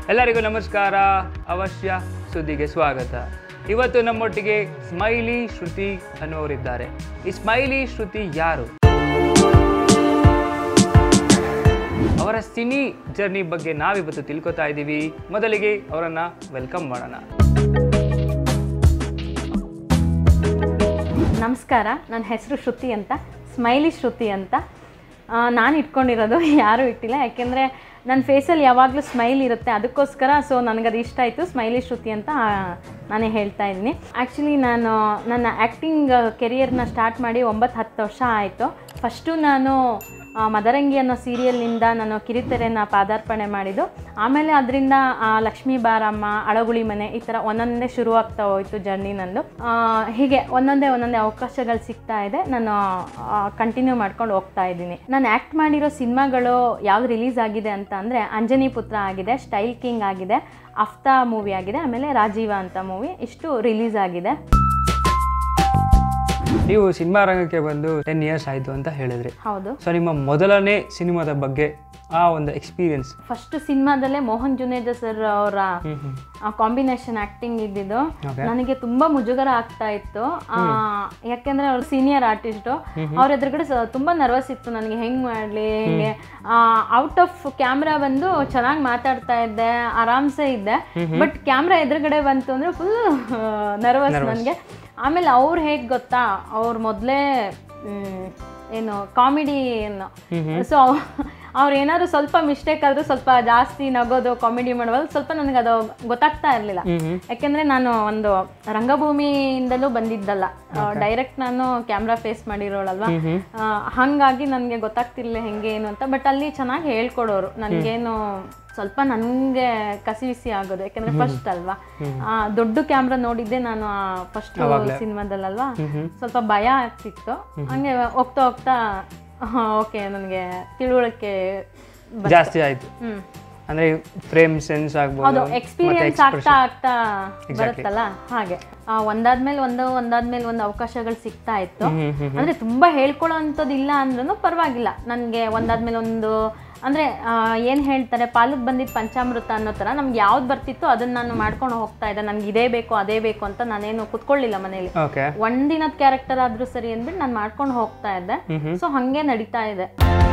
ಎಲ್ಲರಿಗೂ ನಮಸ್ಕಾರ ಅವಶ್ಯ ಸುದ್ದಿಗೆ ಸ್ವಾಗತ ಇವತ್ತು ನಮ್ಮೊಟ್ಟಿಗೆ ಸ್ಮೈಲಿ ಶ್ರುತಿ ಅನ್ನುವರಿದ್ದಾರೆ ಈ ಸ್ಮೈಲಿ ಶ್ರುತಿ ಯಾರು ಅವರ ಸಿನಿ ಜರ್ನಿ ಬಗ್ಗೆ ನಾವಿವತ್ತು ತಿಳ್ಕೊತಾ ಇದ್ದೀವಿ ಮೊದಲಿಗೆ ಅವರನ್ನ ವೆಲ್ಕಮ್ ಮಾಡೋಣ ನಮಸ್ಕಾರ ನನ್ನ ಹೆಸರು ಶ್ರುತಿ ಅಂತ ಸ್ಮೈಲಿ ಶ್ರುತಿ ಅಂತ ನಾನು ಇಟ್ಕೊಂಡಿರೋದು ಯಾರೂ ಇಟ್ಟಿಲ್ಲ ಯಾಕೆಂದರೆ ನನ್ನ ಫೇಸಲ್ಲಿ ಯಾವಾಗಲೂ ಸ್ಮೈಲ್ ಇರುತ್ತೆ ಅದಕ್ಕೋಸ್ಕರ ಸೊ ನನಗದು ಇಷ್ಟ ಆಯಿತು ಸ್ಮೈಲಿ ಶ್ರುತಿ ಅಂತ ಆ, ನಾನೇ ಹೇಳ್ತಾ ಇದ್ದೀನಿ ಆ್ಯಕ್ಚುಲಿ ನಾನು ನನ್ನ ಆ್ಯಕ್ಟಿಂಗ್ ಕೆರಿಯರ್ನ ಸ್ಟಾರ್ಟ್ ಮಾಡಿ ಒಂಬತ್ತು ಹತ್ತು ವರ್ಷ ಆಯಿತು ಫಸ್ಟು ನಾನು ಆ, ಮದರಂಗಿ ಅನ್ನೋ ಸೀರಿಯಲ್ನಿಂದ ನಾನು ಕಿರಿತೆರೆನ ಪಾದಾರ್ಪಣೆ ಮಾಡಿದ್ದು ಆಮೇಲೆ ಅದರಿಂದ ಲಕ್ಷ್ಮೀ ಬಾರಮ್ಮ ಅಳಗುಳಿ ಮನೆ ಈ ಥರ ಒಂದೊಂದೇ ಶುರು ಆಗ್ತಾ ಹೋಯ್ತು ಜರ್ನಿ ನಂದು ಆ, ಹೀಗೆ ಒಂದೊಂದೇ ಒಂದೊಂದೇ ಅವಕಾಶಗಳು ಸಿಗ್ತಾ ಇದೆ ನಾನು ಕಂಟಿನ್ಯೂ ಮಾಡ್ಕೊಂಡು ಹೋಗ್ತಾ ಇದ್ದೀನಿ ನಾನು ಆ್ಯಕ್ಟ್ ಮಾಡಿರೋ ಸಿನಿಮಾಗಳು ಯಾವ್ದು ರಿಲೀಸ್ ಆಗಿದೆ ಅಂತ ಅಂದರೆ ಅಂಜನಿ ಪುತ್ರ ಆಗಿದೆ ಸ್ಟೈಲ್ ಕಿಂಗ್ ಆಗಿದೆ ಅಫ್ತಾ ಮೂವಿ ಆಗಿದೆ ಆಮೇಲೆ ರಾಜೀವ ಅಂತ ಮೂವಿ ಇಷ್ಟು ರಿಲೀಸ್ ಆಗಿದೆ ನೀವು ಸಿನಿಮಾ ರಂಗಕ್ಕೆ ಬಂದು ಟೆನ್ ಇಯರ್ಸ್ ಆಯಿತು ಅಂತ ಹೇಳಿದ್ರಿ ಹೌದು ಸೊ ನಿಮ್ಮ ಮೊದಲನೇ ಸಿನಿಮಾದ ಬಗ್ಗೆ ಆ ಒಂದು ಎಕ್ಸ್ಪೀರಿಯನ್ಸ್ ಫಸ್ಟ್ ಸಿನಿಮಾದಲ್ಲೇ ಮೋಹನ್ ಜುನೇಜಾ ಸರ್ ಅವರ ಕಾಂಬಿನೇಷನ್ ಆಕ್ಟಿಂಗ್ ಇದ್ದಿದ್ದು Okay. ನನಗೆ ತುಂಬಾ ಮುಜುಗರ ಆಗ್ತಾ ಇತ್ತು ಆ, ಯಾಕೆಂದ್ರೆ ಅವ್ರು ಸೀನಿಯರ್ ಆರ್ಟಿಸ್ಟು ಅವ್ರ ಎದುರುಗಡೆ ಸ- ತುಂಬಾ ನರ್ವಸ್ ಇತ್ತು ನನಗೆ ಹೆಂಗ್ ಮಾಡ್ಲಿ ಹೆಂಗೆ ಔಟ್ ಆಫ್ ಕ್ಯಾಮ್ರಾ ಬಂದು ಚೆನ್ನಾಗಿ ಮಾತಾಡ್ತಾ ಇದ್ದೆ ಆರಾಮ್ಸೆ ಇದ್ದೆ ಬಟ್ ಕ್ಯಾಮ್ರಾ ಎದುರುಗಡೆ ಬಂತು ಅಂದ್ರೆ ಫುಲ್ ನರ್ವಸ್ ನನಗೆ ಆಮೇಲೆ ಅವ್ರು ಹೇಗೆ ಗೊತ್ತಾ ಅವ್ರು ಮೊದಲೇ ಏನು ಕಾಮಿಡಿ ಏನು ಸೊ ಅವ್ರು ಏನಾದ್ರು ಸ್ವಲ್ಪ ಮಿಸ್ಟೇಕ್ ಆದ್ರೂ ಸ್ವಲ್ಪ ಜಾಸ್ತಿ ನಗೋದು ಕಾಮಿಡಿ ಮಾಡುವಾಗ ಸ್ವಲ್ಪ ನನಗೆ ಅದು ಗೊತ್ತಾಗ್ತಾ ಇರಲಿಲ್ಲ ಯಾಕೆಂದ್ರೆ ನಾನು ಒಂದು ರಂಗಭೂಮಿಯಿಂದಲೂ ಬಂದಿದ್ದಲ್ಲ ಡೈರೆಕ್ಟ್ ನಾನು ಕ್ಯಾಮ್ರಾ ಫೇಸ್ ಮಾಡಿರೋಳಲ್ವಾ ಆ, ಹಂಗಾಗಿ ನನಗೆ ಗೊತ್ತಾಗ್ತಿರ್ಲಿಲ್ಲ ಹೆಂಗೆ ಏನು ಅಂತ ಬಟ್ ಅಲ್ಲಿ ಚೆನ್ನಾಗಿ ಹೇಳ್ಕೊಡೋರು ನನಗೇನು ಸ್ವಲ್ಪ ನನಗೆ ಕಸಿವಿಸಿ ಆಗೋದು ಯಾಕೆಂದ್ರೆ ಫಸ್ಟ್ ಅಲ್ವಾ ಆ, ದೊಡ್ಡ ಕ್ಯಾಮ್ರಾ ನೋಡಿದ್ದೆ ನಾನು ಫಸ್ಟ್ ಸಿನಿಮಾದಲ್ಲಲ್ವಾ ಸ್ವಲ್ಪ ಭಯ ಆಗ್ತಿತ್ತು ಹಂಗೆ ಹೋಗ್ತಾ ಹೋಗ್ತಾ ಓಕೆ ನನಗೆ ತಿಳುವಳಿಕೆ ಬ- ಜಾಸ್ತಿ ಆಯಿತು ಹ್ಮ್ ಅಂದರೆ ಫ್ರೇಮ್ ಸೆನ್ಸ್ ಹೌದು ಆಗ್ಬೋದು ಎಕ್ಸ್ಪೀರಿಯನ್ಸ್ ಆಗ್ತಾ ಆಗ್ತಾ ಬರುತ್ತಲ್ಲ ಹಾಗೆ ಆ, ಒಂದಾದ್ಮೇಲೆ ಒಂದು ಒಂದಾದ್ಮೇಲೆ ಒಂದು ಅವಕಾಶಗಳು ಸಿಗ್ತಾ ಇತ್ತು ಅಂದ್ರೆ ತುಂಬಾ ಹೇಳ್ಕೊಳ್ಳೋ ಅಂಥದ್ದು ಇಲ್ಲ ಅಂದ್ರೂ ಪರವಾಗಿಲ್ಲ ನನಗೆ ಒಂದಾದ್ಮೇಲೆ ಒಂದು ಅಂದ್ರೆ ಆ, ಏನ್ ಹೇಳ್ತಾರೆ ಪಾಲಕ್ ಬಂದಿದ್ದು ಪಂಚಾಮೃತ ಅನ್ನೋ ತರ ನಮ್ಗೆ ಯಾವ್ದು ಬರ್ತಿತ್ತು ಅದನ್ನ ನಾನು ಮಾಡ್ಕೊಂಡು ಹೋಗ್ತಾ ಇದ್ದೆ ನನ್ಗೆ ಇದೇ ಬೇಕು ಅದೇ ಬೇಕು ಅಂತ ನಾನೇನು ಕುತ್ಕೊಳ್ಳಿಲ್ಲ ಮನೇಲಿ ಓಕೆ ಒಂದಿನದ ಕ್ಯಾರೆಕ್ಟರ್ ಆದ್ರೂ ಸರಿ ಅಂದ್ಬಿಟ್ಟು ನಾನು ಮಾಡ್ಕೊಂಡು ಹೋಗ್ತಾ ಇದ್ದೆ ಸೊ ಹಂಗೆ ನಡೀತಾ ಇದೆ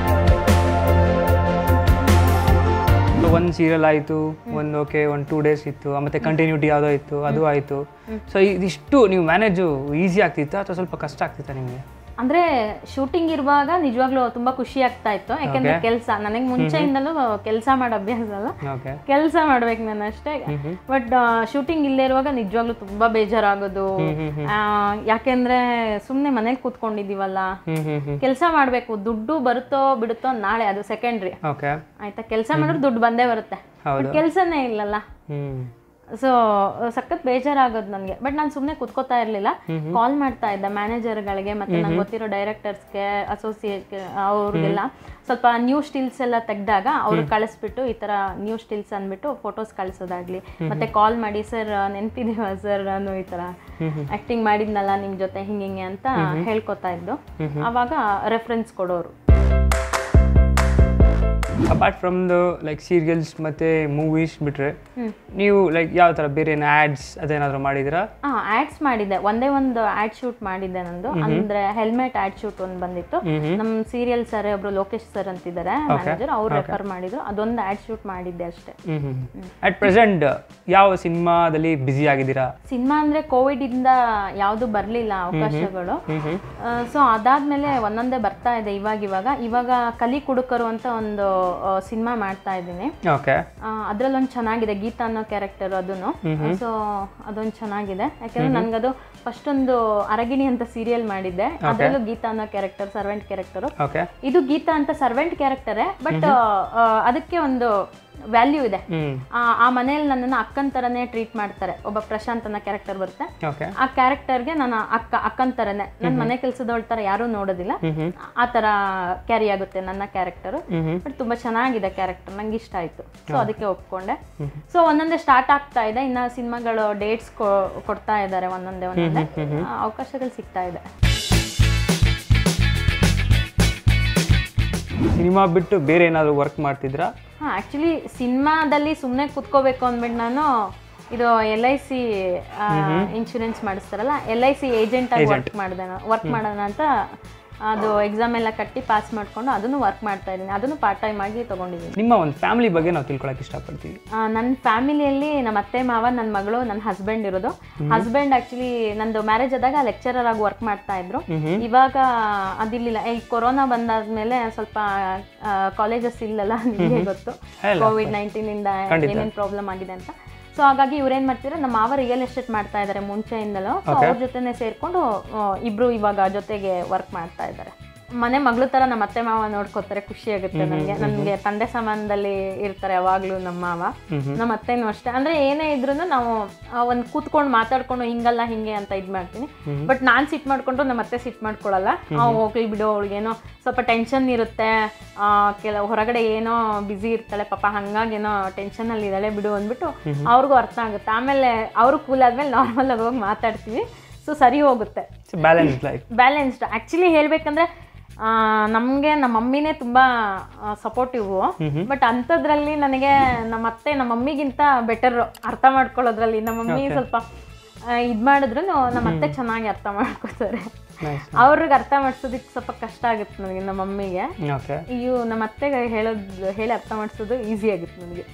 ಒಂದು ಸೀರಿಯಲ್ ಆಯಿತು ಒಂದು ಓಕೆ ಒಂದು ಟೂ ಡೇಸ್ ಇತ್ತು ಮತ್ತೆ ಕಂಟಿನ್ಯೂಟಿ ಯಾವುದೋ ಇತ್ತು ಅದು ಆಯಿತು ಸೊ ಇದಿಷ್ಟು ನೀವು ಮ್ಯಾನೇಜು ಈಸಿ ಆಗ್ತಿತ್ತಾ ಅಥವಾ ಸ್ವಲ್ಪ ಕಷ್ಟ ಆಗ್ತಿತ್ತಾ ನಿಮಗೆ ಅಂದ್ರೆ ಶೂಟಿಂಗ್ ಇರುವಾಗ ನಿಜವಾಗ್ಲೂ ತುಂಬಾ ಖುಷಿ ಆಗ್ತಾ ಇತ್ತು ಯಾಕಂದ್ರೆ ಕೆಲಸ ನನಗೆ ಮುಂಚೆಯಿಂದಲೂ ಕೆಲಸ ಮಾಡೋ ಅಭ್ಯಾಸ ಅಲ್ಲ ಓಕೆ ಕೆಲಸ ಮಾಡ್ಬೇಕು ನಾನು ಅಷ್ಟೇ ಬಟ್ ಶೂಟಿಂಗ್ ಇಲ್ಲೇ ಇರುವಾಗ ನಿಜವಾಗ್ಲೂ ತುಂಬಾ ಬೇಜಾರಾಗೋದು ಆ, ಯಾಕೆಂದ್ರೆ ಸುಮ್ನೆ ಮನೇಲಿ ಕೂತ್ಕೊಂಡಿದೀವಲ್ಲ ಹ್ಞೂ ಹ್ಞೂ ಹ್ಞೂ ಕೆಲಸ ಮಾಡ್ಬೇಕು ದುಡ್ಡು ಬರುತ್ತೋ ಬಿಡುತ್ತೋ ನಾಳೆ ಅದು ಸೆಕೆಂಡ್ರಿ ಓಕೆ ಆಯ್ತಾ ಕೆಲಸ ಮಾಡಿದ್ರೆ ದುಡ್ಡು ಬಂದೇ ಬರುತ್ತೆ ಹೌದು. ಬಟ್ ಕೆಲಸನೇ ಇಲ್ಲಲ್ಲ ಹ್ಞೂ ಸೊ ಸಖತ್ ಬೇಜಾರಾಗೋದು ನನಗೆ ಬಟ್ ನಾನು ಸುಮ್ಮನೆ ಕುತ್ಕೋತಾ ಇರಲಿಲ್ಲ ಕಾಲ್ ಮಾಡ್ತಾ ಇದ್ದೆ ಮ್ಯಾನೇಜರ್ಗಳಿಗೆ ಮತ್ತೆ ನಂಗೆ ಗೊತ್ತಿರೋ ಡೈರೆಕ್ಟರ್ಸ್ಗೆ ಅಸೋಸಿಯೇಟ್ ಅವ್ರಿಗೆಲ್ಲ ಸ್ವಲ್ಪ ನ್ಯೂ ಸ್ಟಿಲ್ಸ್ ಎಲ್ಲ ತೆಗ್ದಾಗ ಅವ್ರು ಕಳಿಸ್ಬಿಟ್ಟು ಈ ಥರ ನ್ಯೂ ಸ್ಟಿಲ್ಸ್ ಅಂದ್ಬಿಟ್ಟು ಫೋಟೋಸ್ ಕಳಿಸೋದಾಗ್ಲಿ ಮತ್ತೆ ಕಾಲ್ ಮಾಡಿ ಸರ್ ನೆನ್ಪಿದೀವ ಸರ್ ನಾನು ಈ ಥರ ಆ್ಯಕ್ಟಿಂಗ್ ಮಾಡಿದ್ನಲ್ಲ ನಿಮ್ಮ ಜೊತೆ ಹಿಂಗೆ ಹಿಂಗೆ ಅಂತ ಹೇಳ್ಕೊತಾ ಇದ್ದು ಆವಾಗ ರೆಫರೆನ್ಸ್ ಕೊಡೋರು apart from the like serials ಮತ್ತೆ ಮೂವೀಸ್ ಬಿಟ್ರೆ ನೀವು ಲೈಕ್ ಯಾವ ಥರ ಬೇರೆ ಏನು ಆ್ಯಡ್ಸ್ ಅದೇನಾದರೂ ಮಾಡಿದ್ದೀರಾ ಹಾ ಆಡ್ಸ್ ಮಾಡಿದ್ದೆ ಒಂದೇ ಒಂದು ಆಡ್ ಶೂಟ್ ಮಾಡಿದ್ದೆ ನಂದು ಅಂದ್ರೆ ಹೆಲ್ಮೆಟ್ ಆಡ್ ಶೂಟ್ ಒಂದು ಬಂದಿತ್ತು ನಮ್ ಸೀರಿಯಲ್ ಸರ್ ಒಬ್ರು ಲೋಕೇಶ್ ಸರ್ ಅಂತಿದ್ದಾರೆ ಮ್ಯಾನೇಜರ್ ಅವ್ರು ರೆಫರ್ ಮಾಡಿದ್ರು ಅದೊಂದು ಆಡ್ ಶೂಟ್ ಮಾಡಿದ್ದೆ ಅಷ್ಟೇ ಹ್ಞೂ ಹ್ಞೂ ಅಟ್ ಪ್ರೆಸೆಂಟ್ ಯಾವ ಸಿನಿಮಾದಲ್ಲಿ ಬ್ಯುಸಿ ಆಗಿದ್ದೀರಾ ಸಿನಿಮಾ ಅಂದ್ರೆ ಕೋವಿಡ್ ಇಂದ ಯಾವ್ದು ಬರ್ಲಿಲ್ಲ ಅವಕಾಶಗಳು ಸೊ ಅದಾದ್ಮೇಲೆ ಒಂದೊಂದೇ ಬರ್ತಾ ಇದೆ ಇವಾಗ ಇವಾಗ ಇವಾಗ ಕಲಿ ಕುಡುಕರು ಅಂತ ಒಂದು ಸಿನಿಮಾ ಮಾಡ್ತಾ ಇದ್ದೀನಿ ಓಕೆ ಅದ್ರಲ್ಲೊಂದು ಚೆನ್ನಾಗಿದೆ ಗೀತಾ ಅನ್ನೋ ಕ್ಯಾರೆಕ್ಟರ್ ಅದನ್ನು ಸೊ ಅದೊಂದು ಚೆನ್ನಾಗಿದೆ ಯಾಕಂದ್ರೆ ನನ್ಗದು ಫಸ್ಟ್ ಒಂದು ಅರಗಿಣಿ ಅಂತ ಸೀರಿಯಲ್ ಮಾಡಿದ್ದೆ ಅದರಲ್ಲೂ ಗೀತಾ ಅನ್ನೋ ಕ್ಯಾರೆಕ್ಟರ್ ಸರ್ವೆಂಟ್ ಕ್ಯಾರೆಕ್ಟರ್ ಓಕೆ ಇದು ಗೀತಾ ಅಂತ ಸರ್ವೆಂಟ್ ಕ್ಯಾರೆಕ್ಟರೇ ಬಟ್ ಅದಕ್ಕೆ ಒಂದು ವ್ಯಾಲ್ಯೂ ಇದೆ ಹ್ಞೂ ಆ ಆ ಮನೆಯಲ್ಲಿ ನನ್ನನ್ನು ಅಕ್ಕನ ಥರನೇ ಟ್ರೀಟ್ ಮಾಡ್ತಾರೆ ಒಬ್ಬ ಪ್ರಶಾಂತ್ ಅನ್ನೋ ಕ್ಯಾರೆಕ್ಟರ್ ಬರುತ್ತೆ ಓಕೆ ಆ ಕ್ಯಾರೆಕ್ಟರ್ಗೆ ನಾನು ಅಕ್ಕ ಅಕ್ಕನ ಥರನೇ ನನ್ನ ಮನೆ ಕೆಲಸದವಳ ಥರ ಯಾರೂ ನೋಡೋದಿಲ್ಲ ಆ ಥರ ಕ್ಯಾರಿ ಆಗುತ್ತೆ ನನ್ನ ಕ್ಯಾರೆಕ್ಟರು ಬಟ್ ತುಂಬಾ ಚೆನ್ನಾಗಿದೆ ಕ್ಯಾರೆಕ್ಟರ್ ನಂಗೆ ಇಷ್ಟ ಆಯ್ತು ಸೊ ಅದಕ್ಕೆ ಒಪ್ಕೊಂಡೆ ಸೊ ಒಂದೊಂದೇ ಸ್ಟಾರ್ಟ್ ಆಗ್ತಾ ಇದೆ ಇನ್ನ ಸಿನಿಮಾಗಳು ಡೇಟ್ಸ್ ಕೊಡ್ತಾ ಇದ್ದಾರೆ ಒಂದೊಂದೇ ಒಂದೊಂದೇ ಆ, ಅವಕಾಶಗಳು ಸಿಗ್ತಾ ಇದೆ ಸಿನಿಮಾ ಬಿಟ್ಟು ಬೇರೆ ಏನಾದರೂ ವರ್ಕ್ ಮಾಡ್ತಿದ್ರಾ ಹಾಂ ಆ್ಯಕ್ಚುಲಿ ಸಿನಿಮಾದಲ್ಲಿ ಸುಮ್ಮನೆ ಕೂತ್ಕೋಬೇಕು ಅಂದ್ಬಿಟ್ಟು ನಾನು ಇದು ಎಲ್ ಐ ಸಿ ಇನ್ಶೂರೆನ್ಸ್ ಮಾಡಿಸ್ತಾರಲ್ಲ ಎಲ್ ಐ ಸಿ ಏಜೆಂಟಾಗಿ ವರ್ಕ್ ಮಾಡಿದೆ ವರ್ಕ್ ಮಾಡೋಣ ಅಂತ ಅದು ಎಕ್ಸಾಮ್ ಎಲ್ಲ ಕಟ್ಟಿ ಪಾಸ್ ಮಾಡಿಕೊಂಡು ಅದನ್ನು ವರ್ಕ್ ಮಾಡ್ತಾ ಇದ್ದೀನಿ ಅದನ್ನು ಪಾರ್ಟ್ ಟೈಮ್ ಆಗಿ ತೊಗೊಂಡಿದ್ದೀನಿ ನಿಮ್ಮ ಒಂದು ಫ್ಯಾಮಿಲಿ ಬಗ್ಗೆ ನಾವು ತಿಳ್ಕೊಳಕ್ಕೆ ಇಷ್ಟಪಡ್ತೀವಿ ನನ್ನ ಫ್ಯಾಮಿಲಿಯಲ್ಲಿ ನಮ್ಮ ಅತ್ತೆ ಮಾವ ನನ್ನ ಮಗಳು ನನ್ನ ಹಸ್ಬೆಂಡ್ ಇರೋದು ಹಸ್ಬೆಂಡ್ ಆಕ್ಚುಲಿ ನಂದು ಮ್ಯಾರೇಜ್ ಆದಾಗ ಲೆಕ್ಚರರ್ ಆಗಿ ವರ್ಕ್ ಮಾಡ್ತಾ ಇದ್ರು ಇವಾಗ ಅದಿರ್ಲಿಲ್ಲ ಈ ಕೊರೋನಾ ಬಂದಾದ್ಮೇಲೆ ಸ್ವಲ್ಪ ಕಾಲೇಜಸ್ ಇಲ್ಲಲ್ಲ ನಿಮಗೆ ಗೊತ್ತು ಇಲ್ಲ. ಕೋವಿಡ್ ನೈನ್ಟೀನ್ ಇಂದ ಏನೇನು ಪ್ರಾಬ್ಲಮ್ ಆಗಿದೆ ಅಂತ ಸೊ ಹಾಗಾಗಿ ಇವ್ರೇನ್ ಮಾಡ್ತಾರೆ ನಮ್ಮ ಮಾವ ರಿಯಲ್ ಎಸ್ಟೇಟ್ ಮಾಡ್ತಾ ಇದ್ದಾರೆ ಮುಂಚೆಯಿಂದಲೂ ಸೊ ಅವ್ರ ಜೊತೆನೆ ಸೇರ್ಕೊಂಡು ಆ, ಇಬ್ರು ಇವಾಗ ಜೊತೆಗೆ ವರ್ಕ್ ಮಾಡ್ತಾ ಇದ್ದಾರೆ ಮನೆ ಮಗಳು ತರ ನಮ್ಮ ಅತ್ತೆ ಮಾವ ನೋಡ್ಕೋತಾರೆ ಖುಷಿ ಆಗುತ್ತೆ ನನಗೆ ನನಗೆ ತಂದೆ ಸಮಾನದಲ್ಲಿ ಇರ್ತಾರೆ ಯಾವಾಗ್ಲೂ ನಮ್ಮ ಮಾವ ನಮ್ಮ ಅತ್ತೆನೂ ಅಷ್ಟೇ ಅಂದ್ರೆ ಏನೇ ಇದ್ರು ನಾವು ಒಂದು ಕೂತ್ಕೊಂಡು ಮಾತಾಡ್ಕೊಂಡು ಹಿಂಗಲ್ಲ ಹಿಂಗೆ ಅಂತ ಇದ್ ಮಾಡ್ತೀನಿ ಬಟ್ ನಾನ್ ಸಿಟ್ ಮಾಡ್ಕೊಂಡ್ರು ನಮ್ಮ ಅತ್ತೆ ಸಿಟ್ ಮಾಡ್ಕೊಳಲ್ಲ ಆ, ಹೋಗ್ಲಿ ಬಿಡು ಅವಳಿಗೇನೋ ಸ್ವಲ್ಪ ಟೆನ್ಷನ್ ಇರುತ್ತೆ ಆ, ಕೆಲವು ಹೊರಗಡೆ ಏನೋ ಬ್ಯುಸಿ ಇರ್ತಾಳೆ ಪಾಪ ಹಂಗಾಗೇನೋ ಟೆನ್ಷನ್ ಅಲ್ಲಿ ಇದ್ದಾಳೆ ಬಿಡು ಅಂದ್ಬಿಟ್ಟು ಅವ್ರಿಗೂ ಅರ್ಥ ಆಗುತ್ತೆ ಆಮೇಲೆ ಅವರು ಕೂಲ್ ಆದ್ಮೇಲೆ ನಾರ್ಮಲ್ ಆಗಿ ಹೋಗಿ ಮಾತಾಡ್ತೀವಿ ಸೊ ಸರಿ ಹೋಗುತ್ತೆ ಬ್ಯಾಲೆನ್ಸ್ ಲೈಫ್ ಬ್ಯಾಲೆನ್ಸ್ಡ್ ಆ್ಯಕ್ಚುಲಿ ಹೇಳ್ಬೇಕಂದ್ರೆ ನಮಗೆ ನಮ್ಮ ಮಮ್ಮಿನೇ ತುಂಬ ಸಪೋರ್ಟಿವು ಬಟ್ ಅಂಥದ್ರಲ್ಲಿ ನನಗೆ ನಮ್ಮ ಅತ್ತೆ ನಮ್ಮ ಮಮ್ಮಿಗಿಂತ ಬೆಟರ್ ಅರ್ಥ ಮಾಡ್ಕೊಳ್ಳೋದ್ರಲ್ಲಿ ನಮ್ಮ ಮಮ್ಮಿ ಸ್ವಲ್ಪ ಇದು ಮಾಡಿದ್ರು ನಮ್ಮ ಅತ್ತೆ ಚೆನ್ನಾಗಿ ಅರ್ಥ ಮಾಡ್ಕೊತಾರೆ ನೈಸ್ ಅವ್ರಿಗೆ ಅರ್ಥ ಮಾಡಿಸೋದಕ್ಕೆ ಸ್ವಲ್ಪ ಕಷ್ಟ ಆಗುತ್ತೆ ನನಗೆ ನಮ್ಮ ಮಮ್ಮಿಗೆ ಓಕೆ ಇವು ನಮ್ಮ ಅತ್ತೆಗೆ ಹೇಳೋದು ಹೇಳಿ ಅರ್ಥ ಮಾಡಿಸೋದು ಈಸಿ ಆಗುತ್ತೆ ನನಗೆ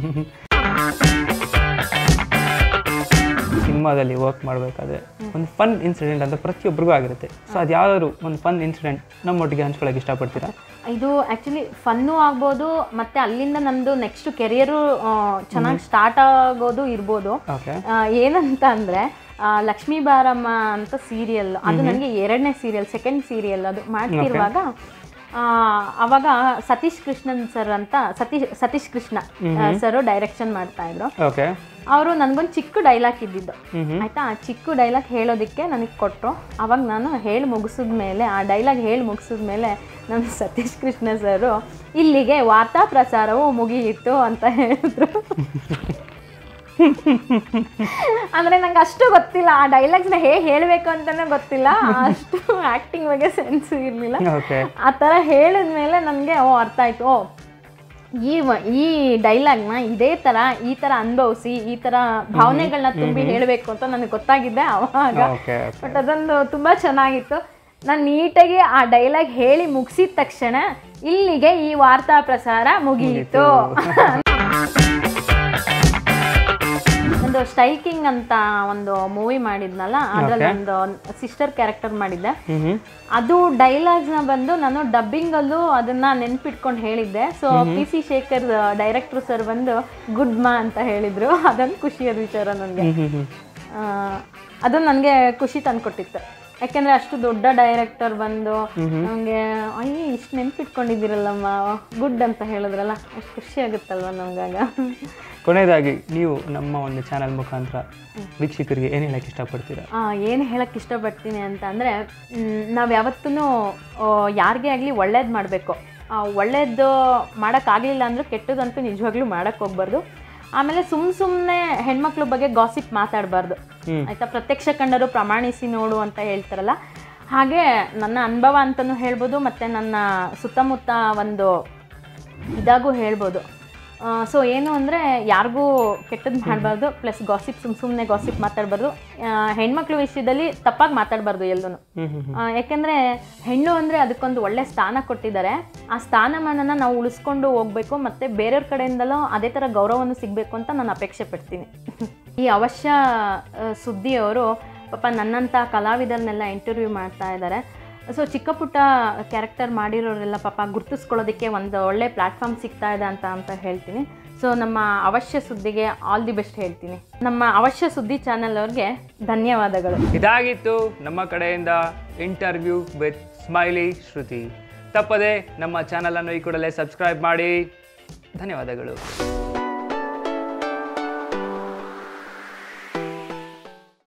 ಸಿನಿಮಾದಲ್ಲಿ ವರ್ಕ್ ಮಾಡಬೇಕಾದ್ರೆ ಒಂದು ಫನ್ ಇನ್ಸಿಡೆಂಟ್ ಅಂತ ಪ್ರತಿಯೊಬ್ಬರಿಗೂ ಆಗಿರುತ್ತೆ ಸೊ ಅದು ಯಾವ್ದಾದ್ರು ಒಂದು ಫನ್ ಇನ್ಸಿಡೆಂಟ್ ನಮ್ಮೊಟ್ಟಿಗೆ ಹಂಚ್ಕೊಳಕ್ಕೆ ಇಷ್ಟಪಡ್ತೀರಾ ಇದು ಆ್ಯಕ್ಚುಲಿ ಫನ್ನು ಆಗ್ಬೋದು ಮತ್ತು ಅಲ್ಲಿಂದ ನಮ್ಮದು ನೆಕ್ಸ್ಟ್ ಕೆರಿಯರು ಚೆನ್ನಾಗಿ ಸ್ಟಾರ್ಟ್ ಆಗೋದು ಇರ್ಬೋದು ಓಕೆ ಆ, ಏನಂತ ಅಂದರೆ ಲಕ್ಷ್ಮೀ ಬಾರಮ್ಮ ಅಂತ ಸೀರಿಯಲ್ ಅದು ನನಗೆ ಎರಡನೇ ಸೀರಿಯಲ್ ಸೆಕೆಂಡ್ ಸೀರಿಯಲ್ ಅದು ಮಾಡ್ತಿರುವಾಗ ಆ, ಅವಾಗ ಸತೀಶ್ ಕೃಷ್ಣನ್ ಸರ್ ಅಂತ ಸತೀಶ್ ಸತೀಶ್ ಕೃಷ್ಣ ಸರ್ ಡೈರೆಕ್ಷನ್ ಮಾಡ್ತಾ ಇದ್ರು ಓಕೆ ಅವರು ನನಗೊಂದು ಚಿಕ್ಕ ಡೈಲಾಗ್ ಇದ್ದಿದ್ದು ಆಯ್ತಾ ಆ ಚಿಕ್ಕ ಡೈಲಾಗ್ ಹೇಳೋದಕ್ಕೆ ನನಗೆ ಕೊಟ್ಟರು ಅವಾಗ ನಾನು ಹೇಳಿ ಮುಗಿಸಿದ ಮೇಲೆ ಆ ಡೈಲಾಗ್ ಹೇಳಿ ಮುಗಿಸಿದ ಮೇಲೆ ನಮ್ಮ ಸತೀಶ್ ಕೃಷ್ಣ ಸರು ಇಲ್ಲಿಗೆ ವಾರ್ತಾ ಪ್ರಸಾರವು ಮುಗಿಯಿತು ಅಂತ ಹೇಳಿದ್ರು ಅಂದ್ರೆ ನಂಗೆ ಅಷ್ಟು ಗೊತ್ತಿಲ್ಲ ಆ ಡೈಲಾಗ್ಸ್ನ ಹೇಗೆ ಹೇಳಬೇಕು ಅಂತಾನೆ ಗೊತ್ತಿಲ್ಲ ಅಷ್ಟು ಆ್ಯಕ್ಟಿಂಗ್ ಬಗ್ಗೆ ಸೆನ್ಸ್ ಇರಲಿಲ್ಲ ಓಕೆ ಆ ಥರ ಹೇಳಿದ್ಮೇಲೆ ನನಗೆ ಓ ಅರ್ಥ ಆಯ್ತು ಓ ಈ ವ- ಈ ಡೈಲಾಗ್ನ ಇದೇ ಥರ ಈ ಥರ ಅನುಭವಿಸಿ ಈ ಥರ ಭಾವನೆಗಳನ್ನ ತುಂಬಿ ಹೇಳಬೇಕು ಅಂತ ನನಗೆ ಗೊತ್ತಾಗಿದ್ದೆ ಅವಾಗ ಓಕೆ ಬಟ್ ಅದೊಂದು ತುಂಬ ಚೆನ್ನಾಗಿತ್ತು ನಾನು ನೀಟಾಗಿ ಆ ಡೈಲಾಗ್ ಹೇಳಿ ಮುಗಿಸಿದ ತಕ್ಷಣ ಇಲ್ಲಿಗೆ ಈ ವಾರ್ತಾ ಪ್ರಸಾರ ಮುಗಿಯಿತು ಒಂದು ಸ್ಟೈಲ್ ಕಿಂಗ್ ಅಂತ ಒಂದು ಮೂವಿ ಮಾಡಿದ್ನಲ್ಲ ಅದ್ರಲ್ಲಿ ಒಂದು ಸಿಸ್ಟರ್ ಕ್ಯಾರೆಕ್ಟರ್ ಮಾಡಿದ್ದೆ ಹ್ಞೂ ಅದು ಡೈಲಾಗ್ಸ್ನ ಬಂದು ನಾನು ಡಬ್ಬಿಂಗಲ್ಲೂ ಅದನ್ನ ನೆನ್ಪಿಟ್ಕೊಂಡು ಹೇಳಿದ್ದೆ so P C Shekar director sir ಬಂದು ಗುಡ್ ಮಾ ಅಂತ ಹೇಳಿದ್ರು ಅದೊಂದು ಖುಷಿಯಾದ ವಿಚಾರ ನನಗೆ ಹ್ಞೂ ಹ್ಞೂ ಅದು ನನಗೆ ಖುಷಿ ತಂದ್ಕೊಟ್ಟಿತ್ತು ಯಾಕೆಂದ್ರೆ ಅಷ್ಟು ದೊಡ್ಡ ಡೈರೆಕ್ಟರ್ ಬಂದು ನನಗೆ ಅಯ್ಯ ಇಷ್ಟು ನೆನ್ಪಿಟ್ಕೊಂಡಿದ್ದೀರಲ್ಲಮ್ಮ ಗುಡ್ ಅಂತ ಹೇಳಿದ್ರಲ್ಲ ಅಷ್ಟು ಖುಷಿ ಆಗುತ್ತಲ್ವ ನಮ್ಗಾಗ ಕೊನೆಯದಾಗಿ ನೀವು ನಮ್ಮ ಒಂದು ಚಾನಲ್ ಮುಖಾಂತರ ವೀಕ್ಷಕರಿಗೆ ಏನು ಹೇಳಕ್ಕೆ ಇಷ್ಟಪಡ್ತೀರಾ ಏನು ಹೇಳಕ್ಕೆ ಇಷ್ಟಪಡ್ತೀನಿ ಅಂತ ಅಂದರೆ ನಾವು ಯಾವತ್ತೂ ಯಾರಿಗೇ ಆಗಲಿ ಒಳ್ಳೇದು ಮಾಡಬೇಕು ಒಳ್ಳೇದು ಮಾಡೋಕ್ಕಾಗಲಿಲ್ಲ ಅಂದ್ರೆ ಕೆಟ್ಟದಂತೂ ನಿಜವಾಗ್ಲೂ ಮಾಡೋಕ್ಕೆ ಹೋಗ್ಬಾರ್ದು ಆಮೇಲೆ ಸುಮ್ಮ ಸುಮ್ಮನೆ ಹೆಣ್ಮಕ್ಳ ಬಗ್ಗೆ ಗಾಸಿಪ್ ಮಾತಾಡಬಾರ್ದು ಹ್ಮ್. ಆಯಿತಾ ಪ್ರತ್ಯಕ್ಷ ಕಂಡರು ಪ್ರಮಾಣಿಸಿ ನೋಡು ಅಂತ ಹೇಳ್ತಾರಲ್ಲ ಹಾಗೆ ನನ್ನ ಅನುಭವ ಅಂತಲೂ ಹೇಳ್ಬೋದು ಮತ್ತು ನನ್ನ ಸುತ್ತಮುತ್ತ ಒಂದು ಇದಾಗೂ ಹೇಳ್ಬೋದು ಸೊ ಏನು ಅಂದರೆ ಯಾರಿಗೂ ಕೆಟ್ಟದ್ದು ಮಾಡಬಾರ್ದು ಪ್ಲಸ್ ಗಾಸಿಪ್ ಸುಮ್ಮ ಸುಮ್ಮನೆ ಗಾಸಿಪ್ ಮಾತಾಡಬಾರ್ದು ಹೆಣ್ಮಕ್ಳ ವಿಷಯದಲ್ಲಿ ತಪ್ಪಾಗಿ ಮಾತಾಡಬಾರ್ದು ಎಲ್ಲೂ ಹ್ಞೂ ಹ್ಞೂ ಯಾಕೆಂದರೆ ಹೆಣ್ಣು ಅಂದರೆ ಅದಕ್ಕೊಂದು ಒಳ್ಳೆ ಸ್ಥಾನ ಕೊಟ್ಟಿದ್ದಾರೆ ಆ ಸ್ಥಾನಮಾನನ ನಾವು ಉಳಿಸ್ಕೊಂಡು ಹೋಗಬೇಕು ಮತ್ತು ಬೇರೆಯವ್ರ ಕಡೆಯಿಂದಲೂ ಅದೇ ಥರ ಗೌರವವನ್ನು ಸಿಗಬೇಕು ಅಂತ ನಾನು ಅಪೇಕ್ಷೆ ಪಡ್ತೀನಿ ಈ ಅವಶ್ಯ ಆ, ಸುದ್ದಿಯವರು ಪಾಪ ನನ್ನಂಥ ಕಲಾವಿದರನ್ನೆಲ್ಲ ಇಂಟರ್ವ್ಯೂ ಮಾಡ್ತಾ ಇದ್ದಾರೆ ಸೊ ಚಿಕ್ಕ ಪುಟ್ಟ ಕ್ಯಾರೆಕ್ಟರ್ ಮಾಡಿರೋರೆಲ್ಲ ಪಾಪ ಗುರ್ತಿಸ್ಕೊಳ್ಳೋದಕ್ಕೆ ಒಂದು ಒಳ್ಳೆ ಪ್ಲ್ಯಾಟ್ಫಾರ್ಮ್ ಸಿಗ್ತಾ ಇದೆ ಅಂತ ಅಂತ ಹೇಳ್ತೀನಿ ಸೊ ನಮ್ಮ ಅವಶ್ಯ ಸುದ್ದಿಗೆ ಆಲ್ ದಿ ಬೆಸ್ಟ್ ಹೇಳ್ತೀನಿ ನಮ್ಮ ಅವಶ್ಯ ಸುದ್ದಿ ಚಾನಲ್ ಅವ್ರಿಗೆ ಧನ್ಯವಾದಗಳು ಇದಾಗಿತ್ತು ನಮ್ಮ ಕಡೆಯಿಂದ ಇಂಟರ್ವ್ಯೂ ವಿತ್ ಸ್ಮೈಲಿ ಶ್ರುತಿ ತಪ್ಪದೆ ನಮ್ಮ ಚಾನಲನ್ನು ಈ ಕೂಡಲೇ ಸಬ್ಸ್ಕ್ರೈಬ್ ಮಾಡಿ ಧನ್ಯವಾದಗಳು